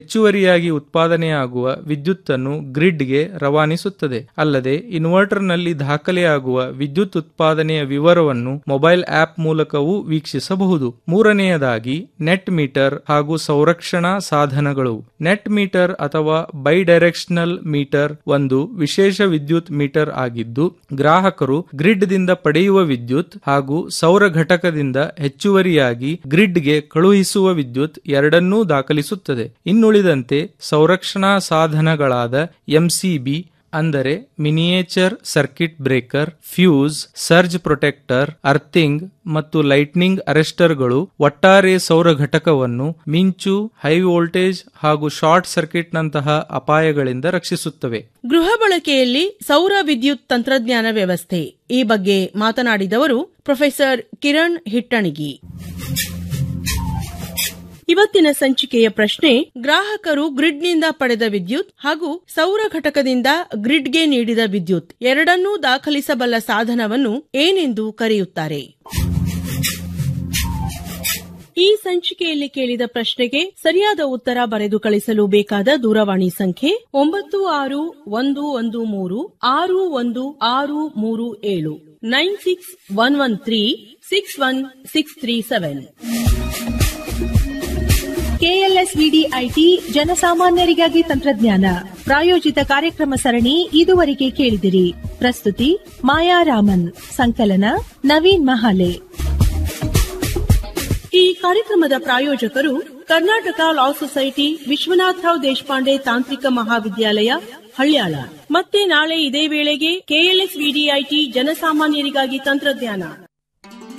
ಹೆಚ್ಚುವರಿಯಾಗಿ ಉತ್ಪಾದನೆಯಾಗುವ ವಿದ್ಯುತ್ತನ್ನು ಗ್ರಿಡ್ಗೆ ರವಾನಿಸುತ್ತದೆ ಅಲ್ಲದೆ ಇನ್ವರ್ಟರ್ನಲ್ಲಿ ದಾಖಲೆಯಾಗುವ ವಿದ್ಯುತ್ ಉತ್ಪಾದನೆಯ ವಿವರವನ್ನು ಮೊಬೈಲ್ ಆಪ್ ಮೂಲಕವೂ ವೀಕ್ಷಿಸಬಹುದು ಮೂರನೆಯದಾಗಿ ನೆಟ್ ಮೀಟರ್ ಹಾಗೂ ಸಂರಕ್ಷಣಾ ಸಾಧನಗಳು ನೆಟ್ ಮೀಟರ್ ಅಥವಾ ಬೈಡೈರೆಕ್ಷನಲ್ ಮೀಟರ್ ಒಂದು ವಿಶೇಷ ವಿದ್ಯುತ್ ಮೀಟರ್ ಆಗಿದ್ದು ಗ್ರಾಹಕರು ಗ್ರಿಡ್ ದಿಂದ ಪಡೆಯುವ ವಿದ್ಯುತ್ ಹಾಗೂ ಸೌರ ಘಟಕದಿಂದ ಹೆಚ್ಚುವರಿಯಾಗಿ ಗ್ರಿಡ್ಗೆ ಕಳುಹಿಸುವ ವಿದ್ಯುತ್ ಎರಡನ್ನೂ ದಾಖಲಿಸುತ್ತದೆ ಇನ್ನುಳಿದಂತೆ ಸಂರಕ್ಷಣಾ ಸಾಧನಗಳಾದ ಎಂಸಿಬಿ ಅಂದರೆ miniature circuit breaker fuse surge protector earthing ಮತ್ತು ಲೈಟ್ನಿಂಗ್ ಅರೆಸ್ಟರ್ಗಳು ಒಟ್ಟಾರೆ ಸೌರ ಘಟಕವನ್ನು ಮಿಂಚು ಹೈ ವೋಲ್ಟೇಜ್ ಹಾಗೂ ಶಾರ್ಟ್ ಸರ್ಕಿಟ್ನಂತಹ ಅಪಾಯಗಳಿಂದ ರಕ್ಷಿಸುತ್ತವೆ ಗೃಹ ಬಳಕೆಯಲ್ಲಿ ಸೌರ ವಿದ್ಯುತ್ ತಂತ್ರಜ್ಞಾನ ವ್ಯವಸ್ಥೆ ಈ ಬಗ್ಗೆ ಮಾತನಾಡಿದವರು ಪ್ರೊಫೆಸರ್ ಕಿರಣ್ ಹಿಟ್ಟಣಿಗಿ ಇವತ್ತಿನ ಸಂಚಿಕೆಯ ಪ್ರಶ್ನೆ ಗ್ರಾಹಕರು ಗ್ರಿಡ್ನಿಂದ ಪಡೆದ ವಿದ್ಯುತ್ ಹಾಗೂ ಸೌರ ಘಟಕದಿಂದ ಗ್ರಿಡ್ಗೆ ನೀಡಿದ ವಿದ್ಯುತ್ ಎರಡನ್ನೂ ದಾಖಲಿಸಬಲ್ಲ ಸಾಧನವನ್ನು ಏನೆಂದು ಕರೆಯುತ್ತಾರೆ ಈ ಸಂಚಿಕೆಯಲ್ಲಿ ಕೇಳಿದ ಪ್ರಶ್ನೆಗೆ ಸರಿಯಾದ ಉತ್ತರ ಬರೆದು ಕಳಿಸಲು ಬೇಕಾದ ದೂರವಾಣಿ ಸಂಖ್ಯೆ ಒಂಬತ್ತು ಆರು ಒಂದು ಒಂದು ಮೂರು ಆರು ಒಂದು ಆರು ಮೂರು ಏಳು nine six one one three six one six three seven KLSVDIT ಜನಸಾಮಾನ್ಯರಿಗಾಗಿ ತಂತ್ರಜ್ಞಾನ ಪ್ರಾಯೋಜಿತ ಕಾರ್ಯಕ್ರಮ ಸರಣಿ ಇದುವರೆಗೆ ಕೇಳಿದಿರಿ ಪ್ರಸ್ತುತಿ ಮಾಯಾ ರಾಮನ್ ಸಂಕಲನ ನವೀನ್ ಮಹಾಲೆ ಈ ಕಾರ್ಯಕ್ರಮದ ಪ್ರಾಯೋಜಕರು ಕರ್ನಾಟಕ ಲಾ ಸೊಸೈಟಿ ವಿಶ್ವನಾಥರಾವ್ ದೇಶಪಾಂಡೆ ತಾಂತ್ರಿಕ ಮಹಾವಿದ್ಯಾಲಯ ಹಳ್ಯಾಳ ಮತ್ತೆ ನಾಳೆ ಇದೇ ವೇಳೆಗೆ ಕೆಎಲ್ಎಸ್ ವಿಡಿಐಟಿ ಜನಸಾಮಾನ್ಯರಿಗಾಗಿ ತಂತ್ರಜ್ಞಾನ